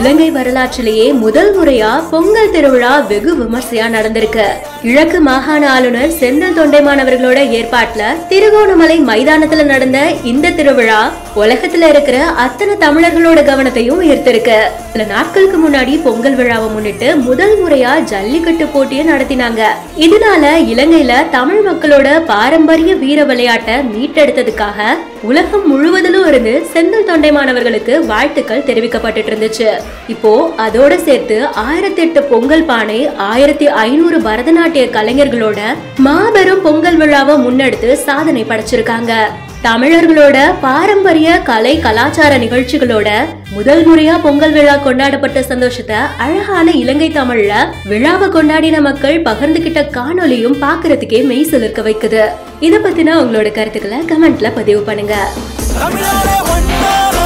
இலங்கை வரலாற்றிலேயே முதல் முறையா பொங்கல் திருவிழா வெகு விமர்சையா நடந்திருக்கு கிழக்கு மாகாண ஆளுநர் செந்தில் தொண்டைமான் அவர்களோட ஏற்பாட்டுல திருகோணமலை மைதானத்துல நடந்த இந்த திருவிழா உலகத்துல இருக்கிற அத்தனை தமிழர்களோட கவனத்தையும் ஈர்த்திருக்கு சில நாட்களுக்கு முன்னாடி பொங்கல் விழாவை முன்னிட்டு முதல் முறையா ஜல்லிக்கட்டு போட்டியை நடத்தினாங்க இதனால இலங்கையில தமிழ் மக்களோட பாரம்பரிய வீர விளையாட்டை மீட்டெடுத்ததுக்காக உலகம் முழுவதிலும் இருந்து செந்தில் தொண்டைமானவர்களுக்கு வாழ்த்துக்கள் தெரிவிக்கப்பட்டுட்டு இருந்துச்சு இப்போ அதோட சேர்த்து ஆயிரத்தி எட்டு பொங்கல் பானை ஆயிரத்தி ஐநூறு பரதநாட்டிய கலைஞர்களோட மாபெரும் பொங்கல் விழாவை முன்னெடுத்து சாதனை படைச்சிருக்காங்க தமிழர்களோட பாரம்பரிய கலை கலாச்சார நிகழ்ச்சிகளோட முதல் முறையா பொங்கல் விழா கொண்டாடப்பட்ட சந்தோஷத்தை அழகான இலங்கை தமிழ்ல விழாவை கொண்டாடின மக்கள் பகிர்ந்துகிட்ட காணொலியும் பாக்குறதுக்கே மெய் சிலிர்க்க வைக்குது இத பத்தின உங்களோட கருத்துக்களை கமெண்ட்ல பதிவு பண்ணுங்க தமிழாலே ஒன்றாக